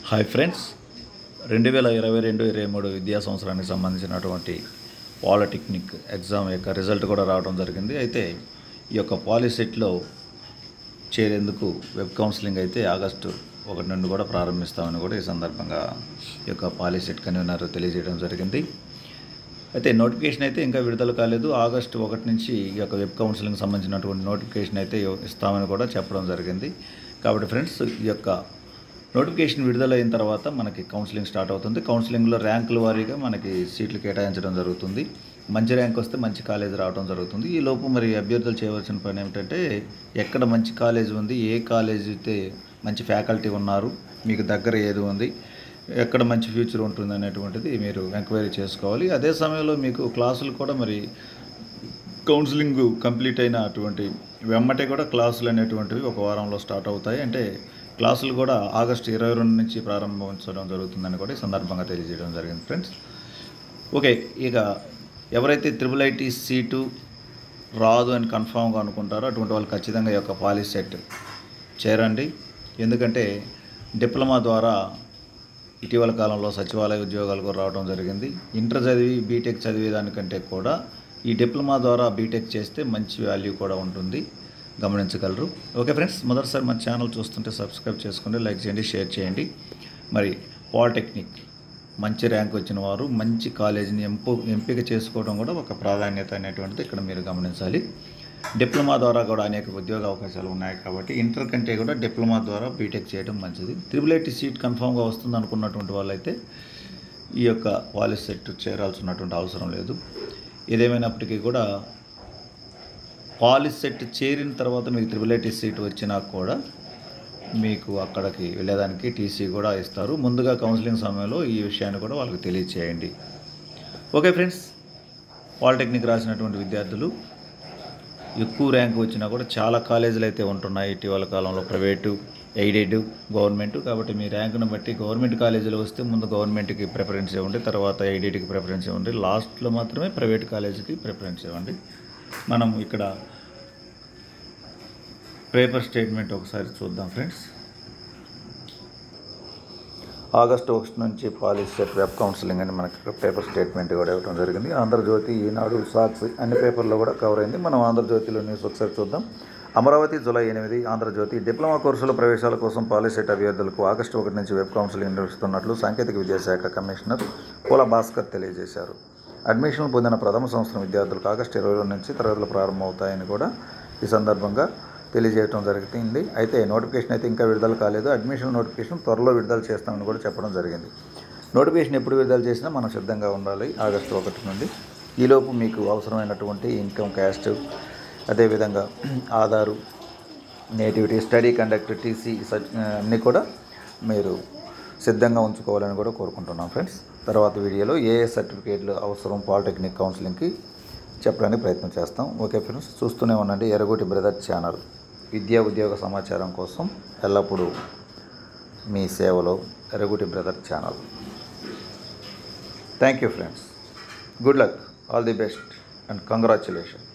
hi friends రెండు వేల ఇరవై రెండు ఇరవై మూడు విద్యా సంవత్సరానికి సంబంధించినటువంటి పాలిటెక్నిక్ ఎగ్జామ్ యొక్క రిజల్ట్ కూడా రావడం జరిగింది అయితే ఈ యొక్క పాలిసెట్లో చేరేందుకు వెబ్ కౌన్సిలింగ్ అయితే ఆగస్టు ఒకటి నుండి కూడా ప్రారంభిస్తామని కూడా ఈ సందర్భంగా ఈ యొక్క పాలిసెట్ కన్వీనర్ తెలియజేయడం జరిగింది అయితే నోటిఫికేషన్ అయితే ఇంకా విడుదల కాలేదు ఆగస్టు ఒకటి నుంచి ఈ యొక్క వెబ్ కౌన్సిలింగ్ సంబంధించినటువంటి నోటిఫికేషన్ అయితే ఇస్తామని కూడా చెప్పడం జరిగింది కాబట్టి ఫ్రెండ్స్ ఈ యొక్క నోటిఫికేషన్ విడుదలైన తర్వాత మనకి కౌన్సిలింగ్ స్టార్ట్ అవుతుంది కౌన్సిలింగ్లో ర్యాంకుల వారీగా మనకి సీట్లు కేటాయించడం జరుగుతుంది మంచి ర్యాంక్ వస్తే మంచి కాలేజ్ రావడం జరుగుతుంది ఈ లోపు మరి అభ్యర్థులు చేయవలసిన పని ఏమిటంటే ఎక్కడ మంచి కాలేజ్ ఉంది ఏ కాలేజ్ అయితే మంచి ఫ్యాకల్టీ ఉన్నారు మీకు దగ్గర ఏది ఉంది ఎక్కడ మంచి ఫ్యూచర్ ఉంటుంది అనేటువంటిది మీరు ఎంక్వైరీ చేసుకోవాలి అదే సమయంలో మీకు క్లాసులు కూడా మరి కౌన్సిలింగ్ కంప్లీట్ అయిన అటువంటి వెమ్మటే కూడా క్లాసులు అనేటువంటివి ఒక వారంలో స్టార్ట్ అవుతాయి అంటే క్లాసులు కూడా ఆగస్టు ఇరవై రెండు నుంచి ప్రారంభించడం జరుగుతుందని కూడా ఈ సందర్భంగా తెలియజేయడం జరిగింది ఫ్రెండ్స్ ఓకే ఇక ఎవరైతే త్రిబుల్ ఐటీ సీటు రాదు అని కన్ఫామ్గా అనుకుంటారో అటువంటి వాళ్ళు ఖచ్చితంగా ఈ యొక్క పాలిస్ సెట్ చేరండి ఎందుకంటే డిప్లొమా ద్వారా ఇటీవల కాలంలో సచివాలయ ఉద్యోగాలు కూడా రావడం జరిగింది ఇంటర్ చదివి బీటెక్ చదివే దానికంటే కూడా ఈ డిప్లొమా ద్వారా బీటెక్ చేస్తే మంచి వాల్యూ కూడా ఉంటుంది గమనించగలరు ఓకే ఫ్రెండ్స్ మొదటిసారి మన ఛానల్ చూస్తుంటే సబ్స్క్రైబ్ చేసుకోండి లైక్ చేయండి షేర్ చేయండి మరి పాలిటెక్నిక్ మంచి ర్యాంక్ వచ్చిన వారు మంచి కాలేజీని ఎంపు ఎంపిక చేసుకోవడం కూడా ఒక ప్రాధాన్యత అనేటువంటిది ఇక్కడ మీరు గమనించాలి డిప్లొమా ద్వారా కూడా అనేక ఉద్యోగ అవకాశాలు ఉన్నాయి కాబట్టి ఇంటర్ కంటే కూడా డిప్లొమా ద్వారా బీటెక్ చేయడం మంచిది త్రిబుల్ ఐటీ సీట్ కన్ఫామ్గా వస్తుంది అనుకున్నటువంటి వాళ్ళైతే ఈ యొక్క పాలిస్ సెట్ చేరాల్సినటువంటి అవసరం లేదు ఏదేమైనప్పటికీ కూడా పాలిస్ సెట్ చేరిన తర్వాత మీకు త్రిబుల్ ఐటీ సీట్ వచ్చినా కూడా మీకు అక్కడికి వెళ్ళేదానికి టీసీ కూడా ఇస్తారు ముందుగా కౌన్సిలింగ్ సమయంలో ఈ విషయాన్ని కూడా వాళ్ళకి తెలియచేయండి ఓకే ఫ్రెండ్స్ పాలిటెక్నిక్ రాసినటువంటి విద్యార్థులు ఎక్కువ ర్యాంక్ వచ్చినా కూడా చాలా కాలేజీలు అయితే ఉంటున్నాయి ఇటీవల కాలంలో ప్రైవేటు ఎయిడెడ్ గవర్నమెంట్ కాబట్టి మీ ర్యాంకును బట్టి గవర్నమెంట్ కాలేజీలో వస్తే ముందు గవర్నమెంట్కి ప్రిఫరెన్స్ ఇవ్వండి తర్వాత ఎయిడెడ్కి ప్రిఫరెన్స్ ఇవ్వండి లాస్ట్లో మాత్రమే ప్రైవేట్ కాలేజీకి ప్రిఫరెన్స్ ఇవ్వండి మనం ఇక్కడ పేపర్ స్టేట్మెంట్ ఒకసారి చూద్దాం ఫ్రెండ్స్ ఆగస్టు ఒకటి నుంచి పాలిస్ సెట్ వెబ్ కౌన్సిలింగ్ అని మనకి పేపర్ స్టేట్మెంట్ కూడా ఇవ్వడం జరిగింది ఆంధ్రజ్యోతి ఈనాడు సాక్షి అన్ని పేపర్లో కూడా కవర్ అయింది మనం ఆంధ్రజ్యోతిలో న్యూస్ ఒకసారి చూద్దాం అమరావతి జూలై ఎనిమిది ఆంధ్రజ్యోతి డిప్లొమా కోర్సుల ప్రవేశాల కోసం పాలిసెట్ అభ్యర్థులకు ఆగస్టు ఒకటి నుంచి వెబ్ కౌన్సిలింగ్ నిర్వహిస్తున్నట్లు సాంకేతిక విద్యాశాఖ కమిషనర్ పూల భాస్కర్ తెలియజేశారు అడ్మిషన్లు పొందిన ప్రథమ సంవత్సరం విద్యార్థులకు ఆగస్టు ఇరవై రెండు నుంచి తరగతులు ప్రారంభమవుతాయని కూడా ఈ సందర్భంగా తెలియజేయడం జరిగింది అయితే నోటిఫికేషన్ అయితే ఇంకా విడుదల కాలేదు అడ్మిషన్ నోటిఫికేషన్ త్వరలో విడుదల చేస్తామని కూడా చెప్పడం జరిగింది నోటిఫికేషన్ ఎప్పుడు విడుదల చేసినా మనం సిద్ధంగా ఉండాలి ఆగస్టు ఒకటి నుండి ఈలోపు మీకు అవసరమైనటువంటి ఇన్కమ్ క్యాస్ట్ అదేవిధంగా Aadhaar nativity study conduct TC such అన్నీ కూడా మీరు సిద్ధంగా ఉంచుకోవాలని కూడా కోరుకుంటున్నాం ఫ్రెండ్స్ తర్వాత వీడియోలో ఏ ఏ సర్టిఫికేట్లు అవసరం పాలిటెక్నిక్ కౌన్సిలింగ్కి చెప్పడానికి ప్రయత్నం చేస్తాం ఓకే ఫ్రెండ్స్ చూస్తూనే ఉండండి ఎర్రగోటి బ్రదర్ ఛానల్ విద్యా ఉద్యోగ సమాచారం కోసం ఎల్లప్పుడూ మీ సేవలో Erraguti brother channel thank you friends good luck all the best and congratulation